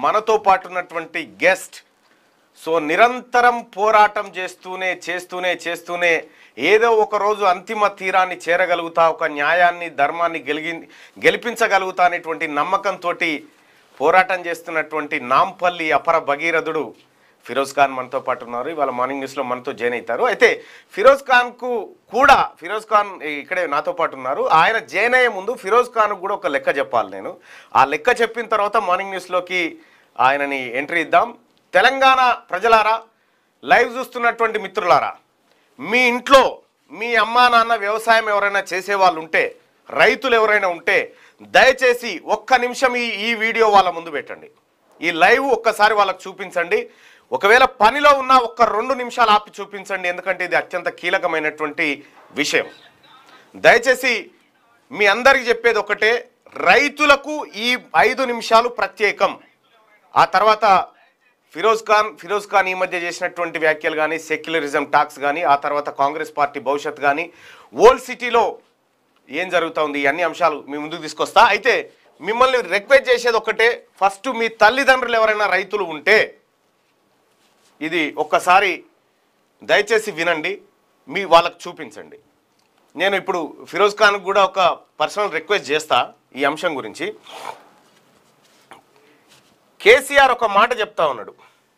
మనతో పాటు ఉన్నటువంటి గెస్ట్ సో నిరంతరం పోరాటం చేస్తూనే చేస్తూనే చేస్తూనే ఏదో ఒక రోజు అంతిమ తీరాన్ని చేరగలుగుతా ఒక న్యాయాన్ని ధర్మాన్ని గెలిగి గెలిపించగలుగుతా అనేటువంటి నమ్మకంతో పోరాటం చేస్తున్నటువంటి నాంపల్లి అపర భగీరథుడు ఫిరోజ్ ఖాన్ మనతో పాటు ఉన్నారు ఇవాళ మార్నింగ్ న్యూస్లో మనతో జాయిన్ అవుతారు అయితే ఫిరోజ్ ఖాన్కు కూడా ఫిరోజ్ ఖాన్ ఇక్కడే నాతో పాటు ఉన్నారు ఆయన జాయిన్ అయ్యే ముందు ఫిరోజ్ ఖాన్ కూడా ఒక లెక్క చెప్పాలి నేను ఆ లెక్క చెప్పిన తర్వాత మార్నింగ్ న్యూస్లోకి ఆయనని ఎంట్రీ ఇద్దాం తెలంగాణ ప్రజలారా లైవ్ చూస్తున్నటువంటి మిత్రులారా మీ ఇంట్లో మీ అమ్మా నాన్న వ్యవసాయం ఎవరైనా చేసే వాళ్ళు ఉంటే రైతులు ఎవరైనా ఉంటే దయచేసి ఒక్క నిమిషం ఈ ఈ వీడియో వాళ్ళ ముందు పెట్టండి ఈ లైవ్ ఒక్కసారి వాళ్ళకి చూపించండి ఒకవేళ పనిలో ఉన్న ఒక్క రెండు నిమిషాలు ఆపి చూపించండి ఎందుకంటే ఇది అత్యంత కీలకమైనటువంటి విషయం దయచేసి మీ అందరికి చెప్పేది ఒకటే రైతులకు ఈ ఐదు నిమిషాలు ప్రత్యేకం ఆ తర్వాత ఫిరోజ్ ఖాన్ ఫిరోజ్ ఖాన్ ఈ మధ్య చేసినటువంటి వ్యాఖ్యలు కానీ సెక్యులరిజం టాక్స్ కానీ ఆ తర్వాత కాంగ్రెస్ పార్టీ భవిష్యత్ కానీ ఓల్డ్ సిటీలో ఏం జరుగుతూ ఉంది ఈ అన్ని అంశాలు మీ ముందుకు తీసుకొస్తా అయితే మిమ్మల్ని రిక్వెస్ట్ చేసేది ఒకటే ఫస్ట్ మీ తల్లిదండ్రులు ఎవరైనా రైతులు ఉంటే ఇది ఒక్కసారి దయచేసి వినండి మీ వాళ్ళకి చూపించండి నేను ఇప్పుడు ఫిరోజ్ ఖాన్ కూడా ఒక పర్సనల్ రిక్వెస్ట్ చేస్తా ఈ అంశం గురించి కేసీఆర్ ఒక మాట చెప్తా ఉన్నాడు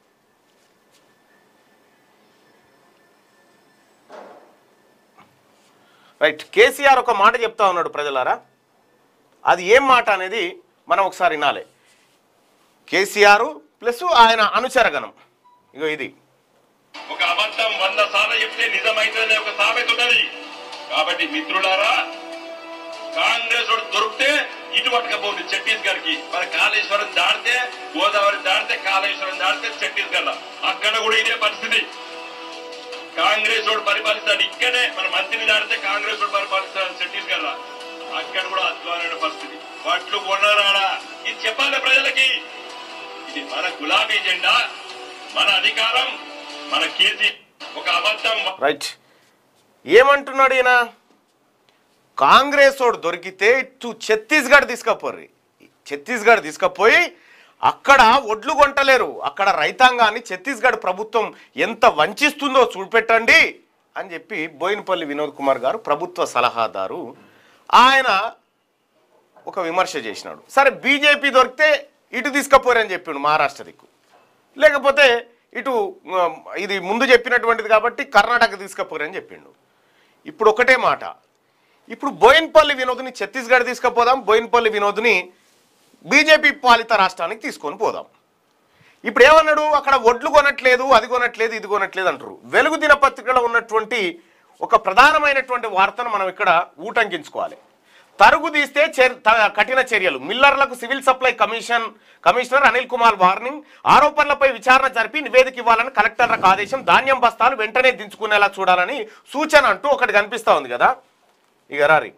రైట్ కేసీఆర్ ఒక మాట చెప్తా ఉన్నాడు ప్రజలారా అది ఏం మాట అనేది మనం ఒకసారి వినాలి కేసీఆర్ ప్లస్ ఆయన అనుచరగణం ఇగో ఇది ఒక అబద్ధం వంద సార్లు చెప్తే నిజమైతుందనే ఒక సామెత ఉన్నది కాబట్టి మిత్రులారా కాంగ్రెస్ వాడు దొరికితే ఇటు పట్టుకపోండి ఛత్తీస్గఢ్ కి మన కాళేశ్వరం దాటితే గోదావరి దాటితే కాళేశ్వరం దాటితే ఛత్తీస్గఢ్ అక్కడ కూడా ఇదే పరిస్థితి కాంగ్రెస్ వాడు పరిపాలిస్తాడు ఇక్కడే మన మంత్రిని దాటితే కాంగ్రెస్ వాడు పరిపాలిస్తాడు ఛత్తీస్గఢ్ అక్కడ కూడా అద్వానమైన పరిస్థితి వడ్లు కొనరాడా ఇది చెప్పాలి ప్రజలకి ఇది మన గులాబీ జెండా మన అధికారం మన కీర్తి ఒక అబద్ధం రైట్ ఏమంటున్నాడు ఈయన కాంగ్రెస్ వాడు దొరికితే ఇటు ఛత్తీస్గఢ్ తీసుకపోర్రి ఛత్తీస్గఢ్ తీసుకపోయి అక్కడ ఒడ్లు కొంటలేరు అక్కడ రైతాంగాన్ని ఛత్తీస్గఢ్ ప్రభుత్వం ఎంత వంచిస్తుందో చూపెట్టండి అని చెప్పి బోయినపల్లి వినోద్ కుమార్ గారు ప్రభుత్వ సలహాదారు ఆయన ఒక విమర్శ చేసినాడు సరే బీజేపీ దొరికితే ఇటు తీసుకపోరని చెప్పిండు మహారాష్ట్ర దిక్కు లేకపోతే ఇటు ఆ, ఇది ముందు చెప్పినటువంటిది కాబట్టి కర్ణాటక తీసుకపోరని చెప్పిండు ఇప్పుడు ఒకటే మాట ఇప్పుడు బోయిన్పల్లి వినోద్ని ఛత్తీస్గఢ్ తీసుకుపోదాం బోయిన్పల్లి వినోద్ని బీజేపీ పాలిత రాష్ట్రానికి తీసుకొని పోదాం ఇప్పుడు ఏమన్నాడు అక్కడ ఒడ్లు కొనట్లేదు అది కొనట్లేదు ఇది కొనట్లేదు అంటారు వెలుగు దినపత్రికలో ఉన్నటువంటి ఒక ప్రధానమైనటువంటి వార్తను మనం ఇక్కడ ఊటంకించుకోవాలి తరుగు తీస్తే చర్- త- కఠిన చర్యలు మిల్లర్లకు civil supply commission commissioner Anil Kumar warning ఆరోపణలపై విచారణ జరిపి నివేదిక ఇవ్వాలని కలెక్టర్లకు ఆదేశం ధాన్యం బస్తాలు వెంటనే దించుకునేలా చూడాలని సూచన అంటూ ఒకటి కనిపిస్తా ఉంది కదా ఇక రారి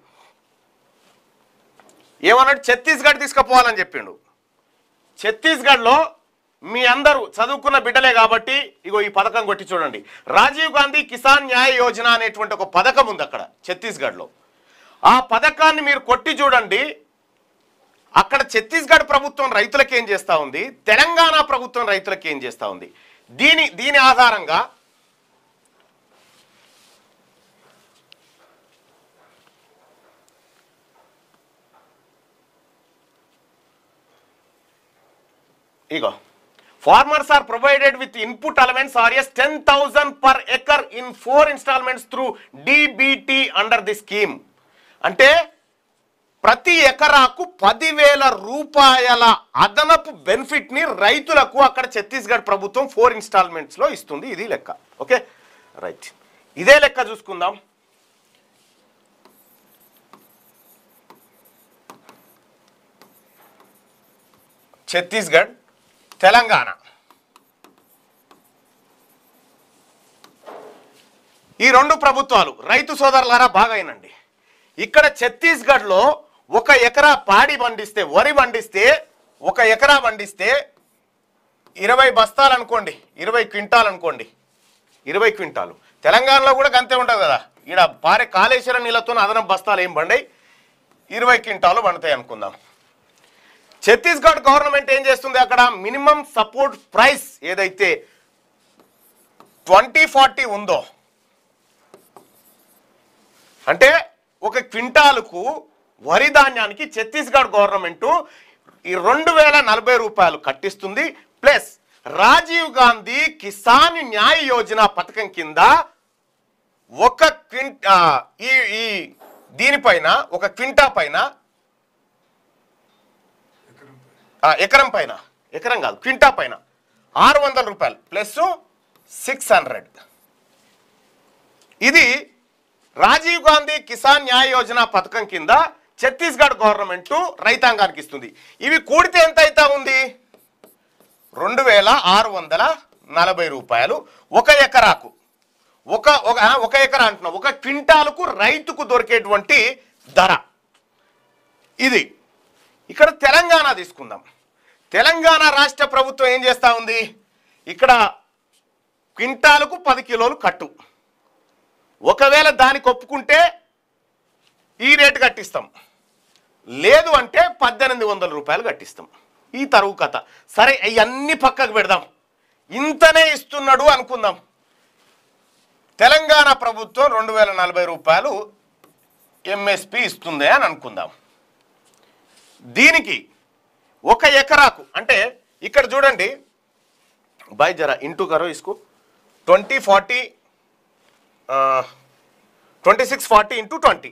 ఏమన్నాడు ఛత్తీస్గఢ్ తీసుకుపోవాలని చెప్పిండు ఛత్తీస్గఢ్లో మీ అందరూ చదువుకున్న బిడ్డలే కాబట్టి ఇగో ఈ పథకం కొట్టి చూడండి రాజీవ్ గాంధీ కిసాన్ న్యాయ యోజన అనేటువంటి ఒక పథకం ఉంది అక్కడ ఛత్తీస్గఢ్లో ఆ పథకాన్ని మీరు కొట్టి చూడండి అక్కడ ఛత్తీస్గఢ్ ప్రభుత్వం రైతులకు ఏం చేస్తూ ఉంది తెలంగాణ ప్రభుత్వం రైతులకు ఏం చేస్తూ ఉంది దీని దీని ఆధారంగా ఇగో farmers are provided with input allowance RS ten thousand per acre in four instalments through DBT under the scheme అంటే ప్రతి ఎకరాకు పదివేల రూపాయల అదనపు బెనిఫిట్ ని రైతులకు అక్కడ ఛత్తీస్గఢ్ ప్రభుత్వం ఫోర్ ఇన్స్టాల్మెంట్స్ లో ఇస్తుంది ఇది లెక్క ఓకే రైట్ ఇదే లెక్క చూసుకుందాం ఛత్తీస్గఢ్ తెలంగాణ ఈ రెండు ప్రభుత్వాలు రైతు సోదరులారా బాగా అయినండి ఇక్కడ ఛత్తీస్గఢ్లో ఒక ఎకరా పాడి పండిస్తే వరి పండిస్తే ఒక ఎకరా పండిస్తే ఇరవై బస్తాలు అనుకోండి ఇరవై క్వింటాల్ అనుకోండి ఇరవై క్వింటాలు తెలంగాణలో కూడా గంతే ఉంటుంది కదా ఈడ పారే కాళేశ్వరం నీళ్ళతో అదనం బస్తాలు ఏం పండాయి ఇరవై క్వింటాలు పండుతాయి అనుకుందాం ఛత్తీస్గఢ్ గవర్నమెంట్ ఏం చేస్తుంది అక్కడ మినిమం సపోర్ట్ ప్రైస్ ఏదైతే ట్వంటీ ఫార్టీ ఉందో అంటే ఒక క్వింటాలకు వరి ధాన్యానికి ఛత్తీస్గఢ్ గవర్నమెంట్ ఈ రెండు వేల నలభై రూపాయలు కట్టిస్తుంది ప్లస్ రాజీవ్ గాంధీ కిసాన్ న్యాయ యోజన పథకం కింద ఒక క్వింట ఆ, ఈ ఈ దీనిపైన ఒక క్వింటా పైన ఆ, ఎకరం పైన ఎకరం కాదు క్వింటా పైన ఆరు వందల రూపాయలు ప్లస్ సిక్స్ హండ్రెడ్ ఇది రాజీవ్ గాంధీ కిసాన్ న్యాయ యోజన పథకం కింద ఛత్తీస్గఢ్ గవర్నమెంట్ రైతాంగానికి ఇస్తుంది ఇవి కూడితే ఎంత అయితే ఉంది రెండు వేల ఆరు వందల నలభై రూపాయలు ఒక ఎకరాకు ఒక ఒక ఆ, ఒక ఎకరా అంటున్నాం ఒక క్వింటాలకు రైతుకు దొరికేటువంటి ధర ఇది ఇక్కడ తెలంగాణ తీసుకుందాం తెలంగాణ రాష్ట్ర ప్రభుత్వం ఏం చేస్తూ ఉంది ఇక్కడ క్వింటాలకు పది కిలోలు కట్టు ఒకవేళ దానికి ఒప్పుకుంటే ఈ రేటు కట్టిస్తాం లేదు అంటే పద్దెనిమిది వందల రూపాయలు కట్టిస్తాం ఈ తరువు కథ సరే ఇవన్నీ పక్కకు పెడదాం ఇంతనే ఇస్తున్నాడు అనుకుందాం తెలంగాణ ప్రభుత్వం రెండు వేల నలభై రూపాయలు ఎంఎస్పి ఇస్తుంది అని అనుకుందాం దీనికి ఒక ఎకరాకు అంటే ఇక్కడ చూడండి బాయ్ జరా ఇంటూ కరో ఇసుకు twenty forty twenty six forty into twenty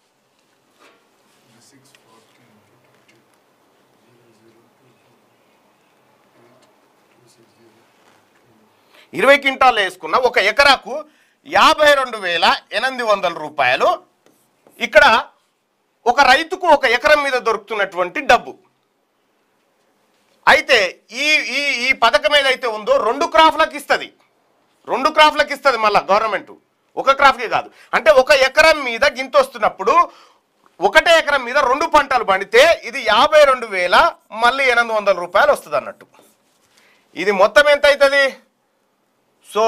ఇరవై క్వింటాలు వేసుకున్న ఒక ఎకరాకు యాభై రెండు వేల ఎనిమిది వందల రూపాయలు ఇక్కడ ఒక రైతుకు ఒక ఎకరం మీద దొరుకుతున్నటువంటి డబ్బు అయితే ఈ ఈ ఈ పథకం ఏదైతే ఉందో రెండు క్రాఫ్లకు ఇస్తుంది రెండు క్రాఫ్లకు ఇస్తుంది మళ్ళీ గవర్నమెంట్ ఒక క్రాఫ్కే కాదు అంటే ఒక ఎకరం మీద గింత వస్తున్నప్పుడు ఒకటే ఎకరం మీద రెండు పంటలు పండితే ఇది యాభై రెండు వేల మళ్ళీ ఎనిమిది వందల రూపాయలు వస్తుంది అన్నట్టు ఇది మొత్తం ఎంత అవుతుంది సో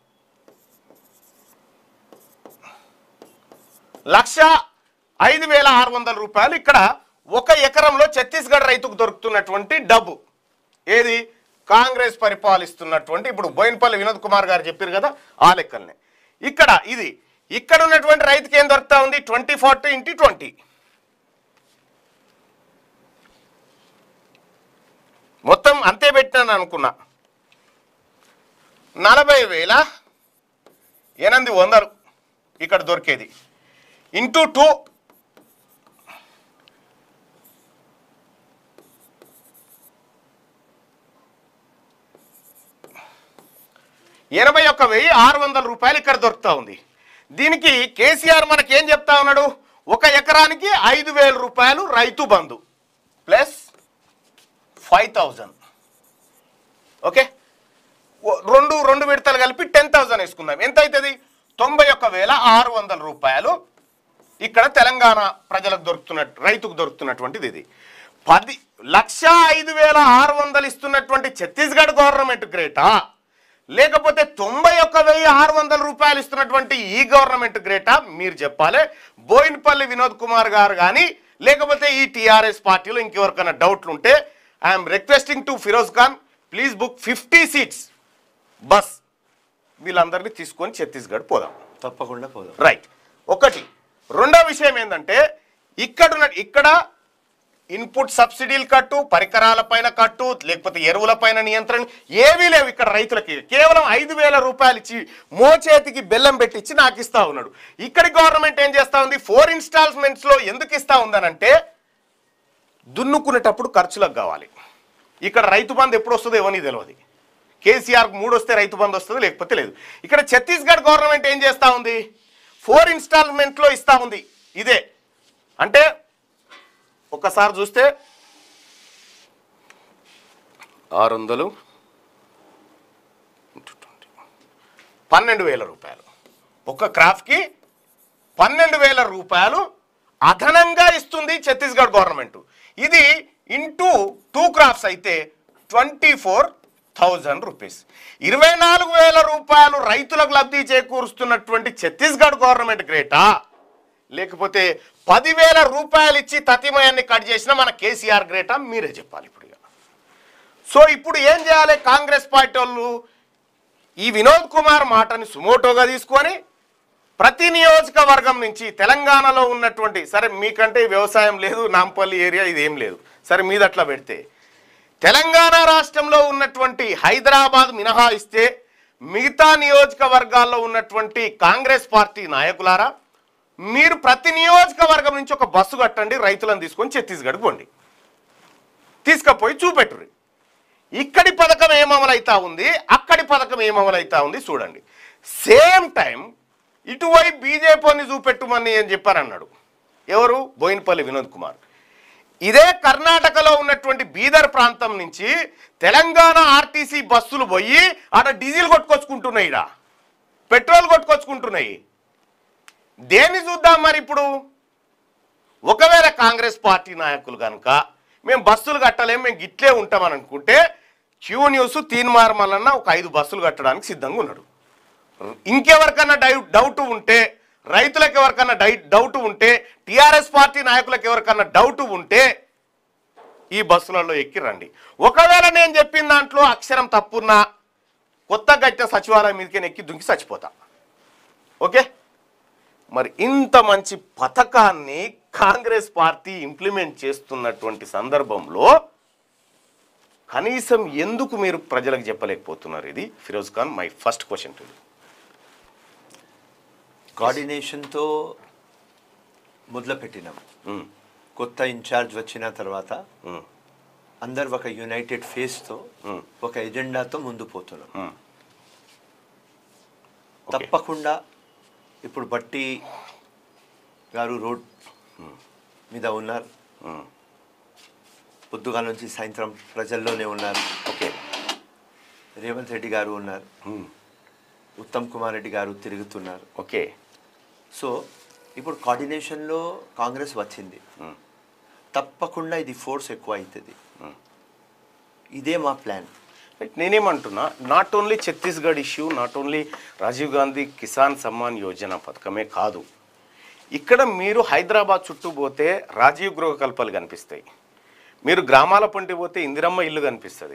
లక్ష ఐదు వేల ఆరు వందల రూపాయలు ఇక్కడ ఒక ఎకరంలో ఛత్తీస్గఢ్ రైతుకు దొరుకుతున్నటువంటి డబ్బు ఏది కాంగ్రెస్ పరిపాలిస్తున్నటువంటి ఇప్పుడు బోయినపల్లి వినోద్ కుమార్ గారు చెప్పారు కదా ఆ లెక్కల్ని ఇక్కడ ఇది ఇక్కడ ఉన్నటువంటి రైతుకి ఏం దొరుకుతా ఉంది ట్వంటీ ఫార్టీ ఇంటూ ట్వంటీ మొత్తం అంతే పెట్టినాను అనుకున్నా నలభై వేల ఎనిమిది వందలు ఇక్కడ దొరికేది ఇంటూ టూ ఎనభై ఒక్క వెయ్యి ఆరు వందల రూపాయలు ఇక్కడ దొరుకుతా ఉంది దీనికి కేసీఆర్ మనకి ఏం చెప్తా ఉన్నాడు ఒక ఎకరానికి ఐదు వేల రూపాయలు Rythu Bandhu plus five thousand okay ఓ- రెండు రెండు విడతలు కలిపి టెన్ థౌజండ్ వేసుకుందాం ఎంత అవుతుంది తొంభై ఒక్క వేల ఆరు వందల రూపాయలు ఇక్కడ తెలంగాణ ప్రజలకు దొరుకుతున్నట్టు రైతుకు దొరుకుతున్నటువంటిది ఇది పది లక్ష ఐదు వేల ఆరు వందలు ఇస్తున్నటువంటి ఛత్తీస్గఢ్ గవర్నమెంట్ గ్రేటా లేకపోతే తొంభై ఒక్క వెయ్యి ఆరు వందల రూపాయలు ఇస్తున్నటువంటి ఈ గవర్నమెంట్ గ్రేటా మీరు చెప్పాలి బోయినపల్లి వినోద్ కుమార్ గారు కానీ లేకపోతే ఈ టీఆర్ఎస్ పార్టీలో ఇంకెవరికైనా డౌట్లు ఉంటే I'm requesting to Firoz Khan please book fifty seats bus వీళ్ళందరినీ తీసుకొని ఛత్తీస్గఢ్ పోదాం తప్పకుండా పోదాం రైట్ ఒకటి రెండో విషయం ఏంటంటే ఇక్కడ ఉన్న ఇక్కడ ఇన్పుట్ సబ్సిడీలు కట్టు పరికరాల పైన కట్టు లేకపోతే ఎరువుల పైన నియంత్రణ ఏవీ లేవు ఇక్కడ రైతులకి కేవలం ఐదు వేల రూపాయలు ఇచ్చి మోచేతికి బెల్లం పెట్టించి నాకు ఇస్తా ఉన్నాడు ఇక్కడి గవర్నమెంట్ ఏం చేస్తా ఉంది ఫోర్ ఇన్స్టాల్మెంట్స్ లో ఎందుకు ఇస్తా ఉందనంటే దున్నుకునేటప్పుడు ఖర్చులకు కావాలి ఇక్కడ రైతు బంధు ఎప్పుడు వస్తుందో ఎవరికి తెలియదు కేసీఆర్ మూడు వస్తే రైతు బంధు వస్తుంది లేకపోతే లేదు ఇక్కడ ఛత్తీస్గఢ్ గవర్నమెంట్ ఏం చేస్తా ఉంది ఫోర్ ఇన్స్టాల్మెంట్లో ఇస్తా ఉంది ఇదే అంటే ఒకసారి చూస్తే ఆరు వందలు పన్నెండు వేల రూపాయలు ఒక క్రాఫ్ట్కి పన్నెండు వేల రూపాయలు అదనంగా ఇస్తుంది ఛత్తీస్గఢ్ గవర్నమెంట్ ఇది ఇంటూ టూ క్రాఫ్ట్స్ అయితే ట్వంటీ ఫోర్ థౌజండ్ రూపీస్ ఇరవై నాలుగు వేల రూపాయలు రైతులకు లబ్ధి చేకూరుస్తున్నటువంటి ఛత్తీస్గఢ్ గవర్నమెంట్ గ్రేటా లేకపోతే పదివేల రూపాయలు ఇచ్చి తతిమయాన్ని కట్ చేసిన మన కేసీఆర్ గ్రేటా మీరే చెప్పాలి ఇప్పుడు ఇక సో ఇప్పుడు ఏం చేయాలి కాంగ్రెస్ పార్టీ వాళ్ళు ఈ వినోద్ కుమార్ మాటని సుమోటోగా తీసుకొని ప్రతి నియోజకవర్గం నుంచి తెలంగాణలో ఉన్నటువంటి సరే మీకంటే వ్యవసాయం లేదు నాంపల్లి ఏరియా ఇది ఏం లేదు సరే మీద అట్లా పెడితే తెలంగాణ రాష్ట్రంలో ఉన్నటువంటి హైదరాబాద్ మినహాయిస్తే మిగతా నియోజకవర్గాల్లో ఉన్నటువంటి కాంగ్రెస్ పార్టీ నాయకులారా మీరు ప్రతి నియోజకవర్గం నుంచి ఒక బస్సు కట్టండి రైతులను తీసుకొని ఛత్తీస్గఢ్ పోండి తీసుకపోయి చూపెట్టుర్రి ఇక్కడి పథకం ఏం అమలైతా ఉంది అక్కడి పథకం ఏం అమలైతా ఉంది చూడండి సేమ్ టైం ఇటువైపు బీజేపీని చూపెట్టుమని అని చెప్పారన్నాడు ఎవరు బోయినపల్లి వినోద్ కుమార్ ఇదే కర్ణాటకలో ఉన్నటువంటి బీదర్ ప్రాంతం నుంచి తెలంగాణ ఆర్టీసీ బస్సులు పోయి ఆడ డీజిల్ కొట్టుకొచ్చుకుంటున్నాయి ఈడ పెట్రోల్ కొట్టుకొచ్చుకుంటున్నాయి దేన్ని చూద్దాం మరి ఇప్పుడు ఒకవేళ కాంగ్రెస్ పార్టీ నాయకులు కనుక మేము బస్సులు కట్టలేం మేము గిట్లే ఉంటామని అనుకుంటే క్యూ న్యూస్ తీన్మార్ మల్లన్న ఒక ఐదు బస్సులు కట్టడానికి సిద్ధంగా ఉన్నాడు ఇంకెవరికన్నా డై డౌట్ ఉంటే రైతులకు ఎవరికన్నా డై డౌట్ ఉంటే టీఆర్ఎస్ పార్టీ నాయకులకు ఎవరికన్నా డౌట్ ఉంటే ఈ బస్సులలో ఎక్కి రండి ఒకవేళ నేను చెప్పిన దాంట్లో అక్షరం తప్పున్నా కొత్త గట్టిన సచివాలయం మీదకి ఎక్కి దుంకి చచ్చిపోతా ఓకే మరి ఇంత మంచి పథకాన్ని కాంగ్రెస్ పార్టీ ఇంప్లిమెంట్ చేస్తున్నటువంటి సందర్భంలో కనీసం ఎందుకు మీరు ప్రజలకు చెప్పలేకపోతున్నారు ఇది Firoz Khan my first question to కోఆర్డినేషన్తో మొదలుపెట్టినాం కొత్త ఇన్ఛార్జ్ వచ్చిన తర్వాత అందరు ఒక యునైటెడ్ ఫేస్తో ఒక ఎజెండాతో ముందు పోతున్నాం తప్పకుండా ఇప్పుడు బట్టి గారు రోడ్ మీద ఉన్నారు పొద్దుగాల నుంచి సాయంత్రం ప్రజల్లోనే ఉన్నారు ఓకే రేవంత్ రెడ్డి గారు ఉన్నారు ఉత్తమ్ కుమార్ రెడ్డి గారు తిరుగుతున్నారు ఓకే సో ఇప్పుడు కోఆర్డినేషన్లో కాంగ్రెస్ వచ్చింది తప్పకుండా ఇది ఫోర్స్ ఎక్కువ అవుతుంది ఇదే మా ప్లాన్ రైట్ నేనేమంటున్నా not only Chhattisgarh issue not only Rajiv Gandhi Kisan Samman Yojana పథకమే కాదు ఇక్కడ మీరు హైదరాబాద్ చుట్టూ పోతే రాజీవ్ గృహ కల్పలు కనిపిస్తాయి మీరు గ్రామాల పంటి పోతే ఇందిరమ్మ ఇల్లు కనిపిస్తుంది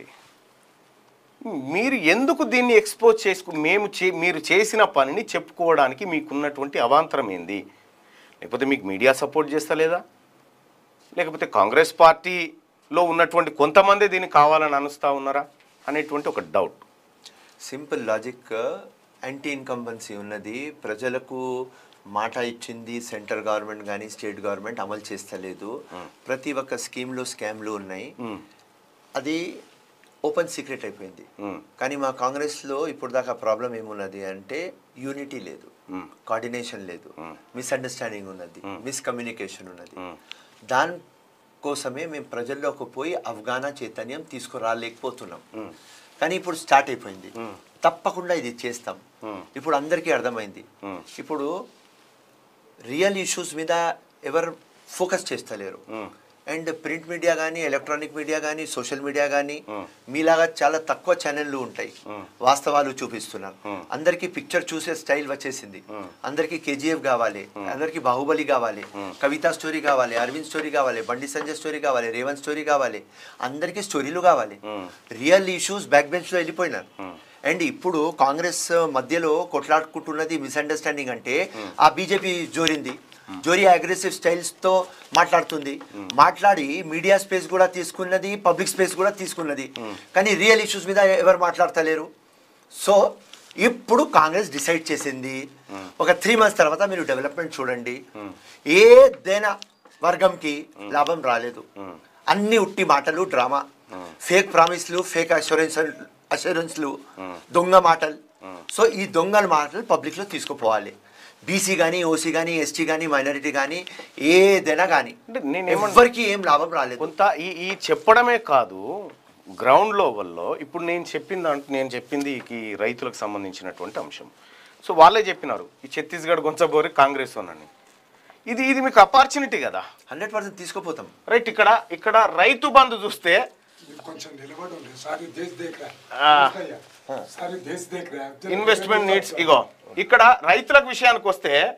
మీరు ఎందుకు దీన్ని ఎక్స్పోజ్ చేసుకు మేము చే మీరు చేసిన పనిని చెప్పుకోవడానికి మీకున్నటువంటి అవాంతరం ఏంది లేకపోతే మీకు మీడియా సపోర్ట్ చేస్తలేదా లేకపోతే కాంగ్రెస్ పార్టీలో ఉన్నటువంటి కొంతమంది దీన్ని కావాలని అనుస్తా ఉన్నారా అనేటువంటి ఒక doubt simple logic anti incumbency ఉన్నది ప్రజలకు మాట ఇచ్చింది సెంట్రల్ గవర్నమెంట్ కానీ స్టేట్ గవర్నమెంట్ అమలు చేస్తలేదు ప్రతి ఒక్క స్కీమ్లో స్కామ్లు ఉన్నాయి అది ఓపెన్ సీక్రెట్ అయిపోయింది మ్మ్. కానీ మా కాంగ్రెస్లో ఇప్పుడు దాకా ప్రాబ్లం ఏమున్నది అంటే యూనిటీ లేదు కోఆర్డినేషన్ లేదు మిస్అండర్స్టాండింగ్ ఉన్నది మిస్కమ్యూనికేషన్ ఉన్నది దానికోసమే మేము ప్రజల్లోకి పోయి అవగాహన చైతన్యం తీసుకురాలేకపోతున్నాం కానీ ఇప్పుడు స్టార్ట్ అయిపోయింది తప్పకుండా ఇది చేస్తాం ఇప్పుడు అందరికీ అర్థమైంది ఇప్పుడు రియల్ ఇష్యూస్ మీద ఎవరు ఫోకస్ చేస్తలేరు అండ్ ప్రింట్ మీడియా కానీ ఎలక్ట్రానిక్ మీడియా కానీ సోషల్ మీడియా కానీ మీలాగా చాలా తక్కువ ఛానళ్ళు ఉంటాయి వాస్తవాలు చూపిస్తున్నారు అందరికీ పిక్చర్ చూసే స్టైల్ వచ్చేసింది అందరికీ కేజీఎఫ్ కావాలి అందరికీ బాహుబలి కావాలి కవిత స్టోరీ కావాలి అరవింద్ స్టోరీ కావాలి బండి సంజయ్ స్టోరీ కావాలి రేవంత్ స్టోరీ కావాలి అందరికీ స్టోరీలు కావాలి రియల్ ఇష్యూస్ బ్యాక్ బెంచ్లో వెళ్ళిపోయినారు అండ్ ఇప్పుడు కాంగ్రెస్ మధ్యలో కొట్లాడుకుంటున్నది మిస్అండర్స్టాండింగ్ అంటే ఆ బీజేపీ జోరింది జోరి అగ్రెసివ్ స్టైల్స్తో మాట్లాడుతుంది మాట్లాడి మీడియా స్పేస్ కూడా తీసుకున్నది పబ్లిక్ స్పేస్ కూడా తీసుకున్నది కానీ రియల్ ఇష్యూస్ మీద ఎవరు మాట్లాడతలేరు సో ఇప్పుడు కాంగ్రెస్ డిసైడ్ చేసింది ఒక త్రీ మంత్స్ తర్వాత మీరు డెవలప్మెంట్ చూడండి ఏదైనా వర్గంకి లాభం రాలేదు అన్ని ఉట్టి మాటలు డ్రామా ఫేక్ ప్రామిస్లు ఫేక్ అష్యూరెన్స్ అష్యూరెన్స్లు దొంగ మాటలు సో ఈ దొంగల మాటలు పబ్లిక్లో తీసుకుపోవాలి బీసీ కానీ ఓసీ కానీ ఎస్టీ కానీ మైనారిటీ కానీ ఏదైనా కానీ అంటే నేనేమన్నా- ఎవరికి ఏం లాభం రాలేదు కొంత ఈ ఈ చెప్పడమే కాదు గ్రౌండ్ లెవెల్లో ఇప్పుడు నేను చెప్పిన దాంట్లో నేను చెప్పింది ఈ రైతులకు సంబంధించినటువంటి అంశం సో వాళ్ళే చెప్పినారు ఈ ఛత్తీస్గఢ్ గొంచబోరి కాంగ్రెస్ అని ఇది ఇది మీకు అపార్చునిటీ కదా హండ్రెడ్ పర్సెంట్ తీసుకుపోతాం రైట్ ఇక్కడ ఇక్కడ రైతు బంధు చూస్తే మీరు కొంచెం నిలబడి ఉండండి సారీ దేశ్ దేఖ్ ఆ. రా సారీ దేశ్ దేఖ్ రా ఇన్వెస్ట్మెంట్ నీడ్స్ ఇగో ఇక్కడ రైతులకు విషయానికి వస్తే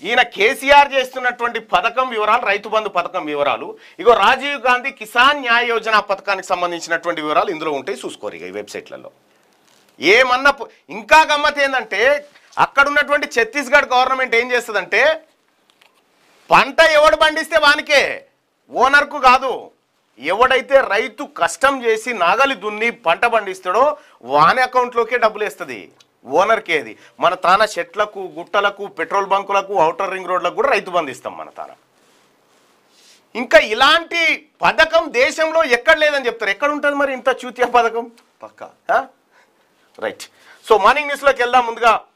ఈయన కేసీఆర్ చేస్తున్నటువంటి పథకం వివరాలు రైతు బంధు పథకం వివరాలు ఇగో రాజీవ్ గాంధీ కిసాన్ న్యాయ యోజన పథకానికి సంబంధించినటువంటి వివరాలు ఇందులో ఉంటాయి చూసుకోరు ఇక ఈ వెబ్సైట్లలో ఏమన్నా పు- ఇంకా గమ్మత్ ఏంటంటే అక్కడ ఉన్నటువంటి ఛత్తీస్గఢ్ గవర్నమెంట్ ఏం చేస్తుందంటే పంట ఎవడు పండిస్తే వానికే ఓనర్కు కాదు ఎవడైతే రైతు కష్టం చేసి నాగలి దున్ని పంట పండిస్తాడో వాని అకౌంట్లోకే డబ్బులు వేస్తుంది ఓనర్కే అది మన తాన చెట్లకు గుట్టలకు పెట్రోల్ బంకులకు ఔటర్ రింగ్ రోడ్లకు కూడా రైతు బంధిస్తాం మన తాన ఇంకా ఇలాంటి పథకం దేశంలో ఎక్కడ లేదని చెప్తారు ఎక్కడ ఉంటుంది మరి ఇంత చూత్య పథకం పక్కా రైట్ సో మార్నింగ్ న్యూస్లోకి వెళ్దాం ముందుగా